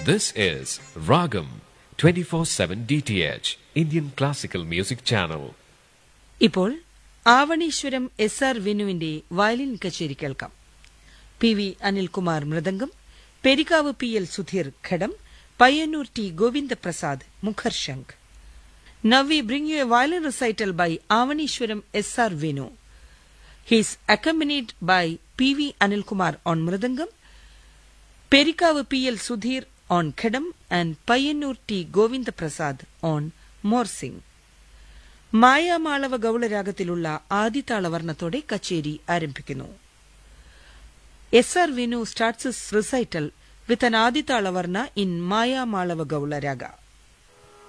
This is Ragam 24/7 DTH Indian Classical Music Channel. ഇപ്പോൾ Avaneeswaram S R വിനുവിന്റെ violin കച്ചേരി കേൾക്കാം P V Anilkumar mridangam Perikkavu P L Sudheer ghatam Payyannur T Govindaprasad മുഖർശംഖ് Now we bring you a violin recital by Avanishwaram S.R. Venu. He is accompanied by P.V. Anilkumar on Mridangam, Perikavu P.L. Sudhir on Khedam and Payyanur T. Govinda Prasad on Morsing. Mayamalava ഗൗളരാഗത്തിലുള്ള ആദിതാളവർണ്ണത്തോടെ കച്ചേരി ആരംഭിക്കുന്നു S R Vinu starts recital with an Aditalavarna in Mayamalava ഗൗളരാഗ